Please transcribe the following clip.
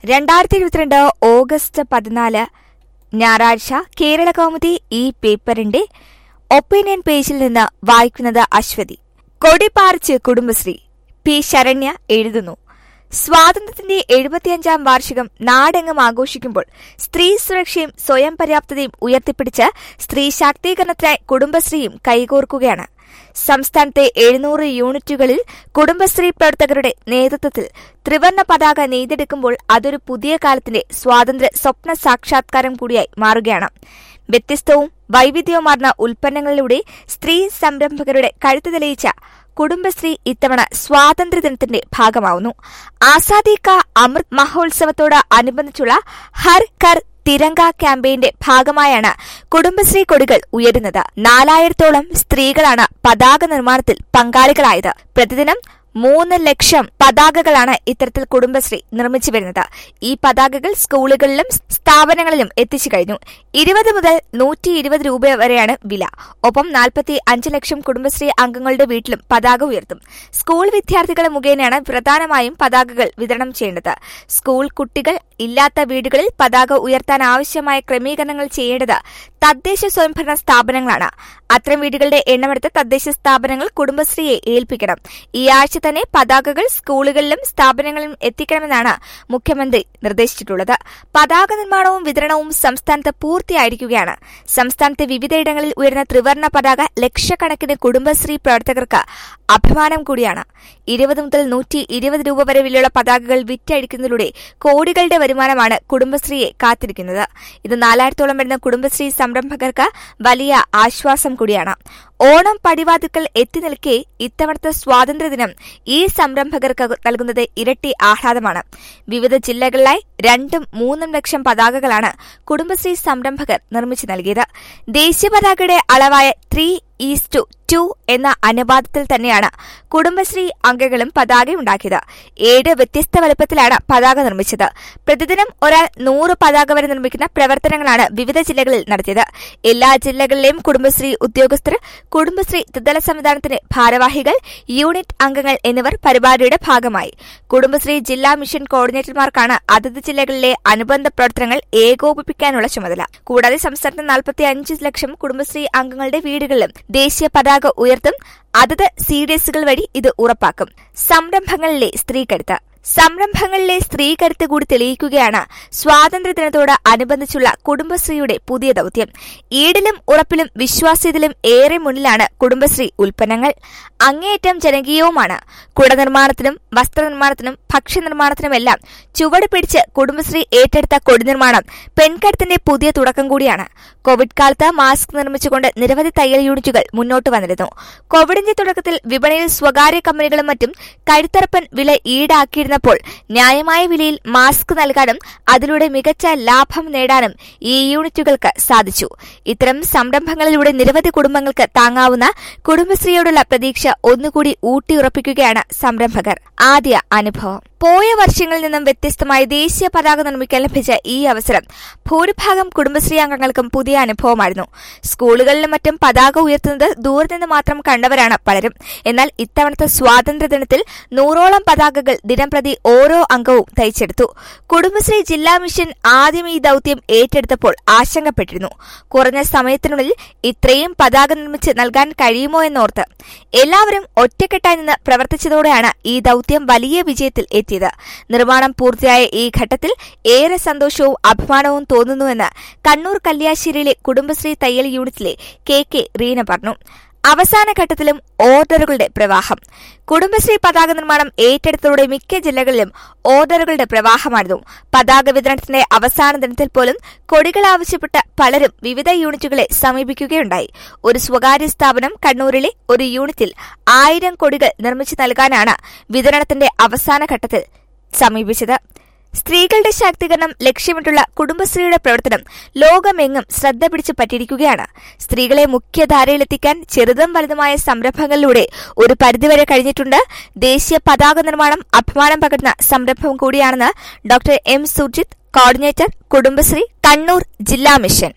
രണ്ടായിരത്തി ഇരുപത്തിരണ്ട് ഓഗസ്റ്റ് പതിനാല് ഞായറാഴ്ച കേരള കൗമുദി ഈ പേപ്പറിന്റെ ഒപ്പീനിയൻ പേജിൽ നിന്ന് വായിക്കുന്നത് അശ്വതി കൊടിപാറിച്ച് കുടുംബശ്രീ പി ശരണ്യ എഴുതുന്നു സ്വാതന്ത്ര്യത്തിന്റെ എഴുപത്തിയഞ്ചാം വാർഷികം നാടെങ്ങും ആഘോഷിക്കുമ്പോൾ സ്ത്രീ സുരക്ഷയും സ്വയം പര്യാപ്തതയും ഉയർത്തിപ്പിടിച്ച് സ്ത്രീ ശാക്തീകരണത്തിനായി കുടുംബശ്രീയും കൈകോർക്കുകയാണ് സംസ്ഥാനത്തെ എഴുന്നൂറ് യൂണിറ്റുകളിൽ കുടുംബശ്രീ പ്രവർത്തകരുടെ നേതൃത്വത്തിൽ ത്രിവർണ പതാക നെയ്തെടുക്കുമ്പോൾ അതൊരു പുതിയ കാലത്തിന്റെ സ്വാതന്ത്ര്യ സ്വപ്ന സാക്ഷാത്കാരം കൂടിയായി മാറുകയാണ് വ്യത്യസ്തവും വൈവിധ്യവുമാർന്ന ഉൽപ്പന്നങ്ങളിലൂടെ സ്ത്രീ സംരംഭകരുടെ കഴുത്ത് തെളിയിച്ച കുടുംബശ്രീ ഇത്തവണ സ്വാതന്ത്ര്യദിനത്തിന്റെ ഭാഗമാവുന്നു ആസാദി കാ അമൃത് മഹോത്സവത്തോട് അനുബന്ധിച്ചുള്ള ഹർ കർ തിരങ്ക ക്യാമ്പയിന്റെ ഭാഗമായാണ് കുടുംബശ്രീ കൊടികൾ ഉയരുന്നത് നാലായിരത്തോളം സ്ത്രീകളാണ് പതാക നിർമ്മാണത്തിൽ പങ്കാളികളായത് പ്രതിദിനം മൂന്ന് ലക്ഷം പതാകകളാണ് ഇത്തരത്തിൽ കുടുംബശ്രീ നിർമ്മിച്ചു വരുന്നത് ഈ പതാകകൾ സ്കൂളുകളിലും സ്ഥാപനങ്ങളിലും എത്തിച്ചു കഴിഞ്ഞു ഇരുപത് മുതൽ നൂറ്റി ഇരുപത് രൂപ വരെയാണ് വില ഒപ്പം നാൽപ്പത്തി അഞ്ച് ലക്ഷം കുടുംബശ്രീ അംഗങ്ങളുടെ വീട്ടിലും പതാക ഉയർത്തും സ്കൂൾ വിദ്യാർത്ഥികൾ മുഖേനയാണ് പ്രധാനമായും പതാകകൾ വിതരണം ചെയ്യേണ്ടത് സ്കൂൾ കുട്ടികൾ ഇല്ലാത്ത വീടുകളിൽ പതാക ഉയർത്താൻ ആവശ്യമായ ക്രമീകരണങ്ങൾ ചെയ്യേണ്ടത് തദ്ദേശ സ്വയംഭരണ സ്ഥാപനങ്ങളാണ് അത്തരം വീടുകളുടെ എണ്ണമെടുത്ത് തദ്ദേശ സ്ഥാപനങ്ങൾ കുടുംബശ്രീയെ ഏൽപ്പിക്കണം ഈ ആഴ്ച തന്നെ പതാകകൾ സ്കൂളുകളിലും സ്ഥാപനങ്ങളിലും എത്തിക്കണമെന്നാണ് മുഖ്യമന്ത്രി നിർദ്ദേശിച്ചിട്ടുള്ളത് പതാക നിർമ്മാണവും വിതരണവും സംസ്ഥാനത്ത് പൂർത്തിയായിരിക്കുകയാണ് സംസ്ഥാനത്തെ വിവിധയിടങ്ങളിൽ ഉയർന്ന ത്രിവർണ പതാക ലക്ഷക്കണക്കിന് കുടുംബശ്രീ പ്രവർത്തകർക്ക് അഭിമാനം കൂടിയാണ് ഇരുപത് മുതൽ നൂറ്റി ഇരുപത് രൂപ വരെ വിലയുള്ള പതാകകൾ വിറ്റഴിക്കുന്നതിലൂടെ കോടികളുടെ വരുമാനമാണ് കുടുംബശ്രീയെ കാത്തിരിക്കുന്നത് ഇത് നാലായിരത്തോളം വരുന്ന കുടുംബശ്രീ സംരംഭകർക്ക് വലിയ ആശ്വാസം കൂടിയാണ് ഓണം പടിവാതിക്കൽ എത്തി നിൽക്കെ ഇത്തവണത്തെ സ്വാതന്ത്ര്യദിനം ഈ സംരംഭകർക്ക് നൽകുന്നത് ഇരട്ടി ആഹ്ലാദമാണ് വിവിധ ജില്ലകളിലായി രണ്ടും മൂന്നും ലക്ഷം പതാകകളാണ് കുടുംബശ്രീ സംരംഭകർ നിർമ്മിച്ചു നൽകിയത് ദേശീയ പതാകയുടെ അളവായ ത്രീ ഈസ് ടു ടു എന്ന അനുപാതത്തിൽ തന്നെയാണ് കുടുംബശ്രീ അംഗങ്ങളും പതാക ഉണ്ടാക്കിയത് ഏഴ് വ്യത്യസ്ത വലുപ്പത്തിലാണ് പതാക നിർമ്മിച്ചത് പ്രതിദിനം ഒരാൾ നൂറ് പതാക വരെ നിർമ്മിക്കുന്ന പ്രവർത്തനങ്ങളാണ് വിവിധ ജില്ലകളിൽ നടത്തിയത് എല്ലാ ജില്ലകളിലെയും കുടുംബശ്രീ ഉദ്യോഗസ്ഥർ കുടുംബശ്രീ ത്രിതല സംവിധാനത്തിന്റെ ഭാരവാഹികൾ യൂണിറ്റ് അംഗങ്ങൾ എന്നിവർ പരിപാടിയുടെ ഭാഗമായി കുടുംബശ്രീ ജില്ലാ മിഷൻ കോർഡിനേറ്റർമാർക്കാണ് അതത് ജില്ലകളിലെ അനുബന്ധ പ്രവർത്തനങ്ങൾ ഏകോപിപ്പിക്കാനുള്ള ചുമതല കൂടാതെ സംസ്ഥാനത്ത് നാൽപ്പത്തി അഞ്ച് ലക്ഷം കുടുംബശ്രീ അംഗങ്ങളുടെ വീടുകളിലും ദേശീയ പതാക ഉയർത്തും അതത് സീഡിയസുകൾ വഴി ഇത് ഉറപ്പാക്കും സംരംഭങ്ങളിലെ സ്ത്രീകരുത്ത് സംരംഭങ്ങളിലെ സ്ത്രീകരുത്ത് കൂടി തെളിയിക്കുകയാണ് സ്വാതന്ത്ര്യദിനത്തോട് അനുബന്ധിച്ചുള്ള കുടുംബശ്രീയുടെ പുതിയ ദൌത്യം ഈടിലും ഉറപ്പിലും വിശ്വാസ്യതയിലും ഏറെ മുന്നിലാണ് കുടുംബശ്രീ ഉൽപ്പന്നങ്ങൾ അങ്ങേയറ്റം ജനകീയവുമാണ് കുടനിർമ്മാണത്തിനും വസ്ത്രനിർമ്മാണത്തിനും ഭക്ഷ്യനിർമ്മാണത്തിനുമെല്ലാം ചുവട് പിടിച്ച് കുടുംബശ്രീ ഏറ്റെടുത്ത കൊടിനിർമ്മാണം പെൺകരുത്തിന്റെ പുതിയ തുടക്കം കൂടിയാണ് കോവിഡ് കാലത്ത് മാസ്ക് നിർമ്മിച്ചുകൊണ്ട് നിരവധി തയ്യൽ യൂണിറ്റുകൾ മുന്നോട്ട് വന്നിരുന്നു കോവിഡിന്റെ തുടക്കത്തിൽ വിപണിയിൽ സ്വകാര്യ കമ്പനികളും മറ്റും കഴുത്തറപ്പൻ വില ഈടാക്കിയിരുന്നപ്പോൾ ന്യായമായ വിലയിൽ മാസ്ക് നൽകാനും അതിലൂടെ മികച്ച ലാഭം നേടാനും ഈ യൂണിറ്റുകൾക്ക് സാധിച്ചു ഇത്തരം സംരംഭങ്ങളിലൂടെ നിരവധി കുടുംബങ്ങൾക്ക് താങ്ങാവുന്ന കുടുംബശ്രീയോടുള്ള പ്രതീക്ഷ ഒന്നുകൂടി ഊട്ടിയുറപ്പിക്കുകയാണ് സംരംഭകർ ആദ്യ അനുഭവം പോയ വർഷങ്ങളിൽ നിന്നും വ്യത്യസ്തമായി ദേശീയ പതാക നിർമ്മിക്കാൻ ലഭിച്ച ഈ അവസരം ഭൂരിഭാഗം കുടുംബശ്രീ അംഗങ്ങൾക്കും പുതിയ അനുഭവമായിരുന്നു സ്കൂളുകളിലും മറ്റും പതാക ഉയർത്തുന്നത് ദൂരെ നിന്ന് മാത്രം കണ്ടവരാണ് പലരും എന്നാൽ ഇത്തവണത്തെ സ്വാതന്ത്ര്യദിനത്തിൽ നൂറോളം പതാകകൾ ദിനംപ്രതി ഓരോ അംഗവും തയ്ച്ചെടുത്തു കുടുംബശ്രീ ജില്ലാ മിഷൻ ആദ്യം ഈ ദൌത്യം ഏറ്റെടുത്തപ്പോൾ ആശങ്കപ്പെട്ടിരുന്നു കുറഞ്ഞ സമയത്തിനുള്ളിൽ ഇത്രയും പതാക നിർമ്മിച്ച് നൽകാൻ കഴിയുമോ എന്നോർത്ത് എല്ലാവരും ഒറ്റക്കെട്ടായി നിന്ന് പ്രവർത്തിച്ചതോടെയാണ് ഈ ദൌത്യം വലിയ വിജയത്തിൽ എത്തിയത് നിർമ്മാണം പൂർത്തിയായ ഈ ഘട്ടത്തിൽ ഏറെ സന്തോഷവും അഭിമാനവും തോന്നുന്നുവെന്ന് കണ്ണൂർ കല്യാശ്ശേരിയിലെ കുടുംബശ്രീ തയ്യൽ യൂണിറ്റിലെ കെ കെ റീന പറഞ്ഞു അവസാന ഘട്ടത്തിലും ഓർഡറുകളുടെ പ്രവാഹം കുടുംബശ്രീ പതാക നിർമ്മാണം ഏറ്റെടുത്തതോടെ മിക്ക ജില്ലകളിലും ഓർഡറുകളുടെ പ്രവാഹമായിരുന്നു പതാക വിതരണത്തിന്റെ അവസാന ദിനത്തിൽ പോലും കൊടികൾ ആവശ്യപ്പെട്ട് പലരും വിവിധ യൂണിറ്റുകളെ സമീപിക്കുകയുണ്ടായി ഒരു സ്വകാര്യ സ്ഥാപനം കണ്ണൂരിലെ ഒരു യൂണിറ്റിൽ ആയിരം കൊടികൾ നിർമ്മിച്ചു നൽകാനാണ് വിതരണത്തിന്റെ അവസാന ഘട്ടത്തിൽ സമീപിച്ചത് സ്ത്രീകളുടെ ശാക്തീകരണം ലക്ഷ്യമിട്ടുള്ള കുടുംബശ്രീയുടെ പ്രവർത്തനം ലോകമെങ്ങും ശ്രദ്ധ പിടിച്ചു പറ്റിയിരിക്കുകയാണ് സ്ത്രീകളെ മുഖ്യധാരയിലെത്തിക്കാൻ ചെറുതും വലുതുമായ സംരംഭങ്ങളിലൂടെ ഒരു പരിധിവരെ കഴിഞ്ഞിട്ടുണ്ട് ദേശീയ പതാക നിർമ്മാണം അഭിമാനം പകരുന്ന സംരംഭം കൂടിയാണെന്ന് doctor M Sujith coordinator Kudumbashree Kannur ജില്ലാ മിഷൻ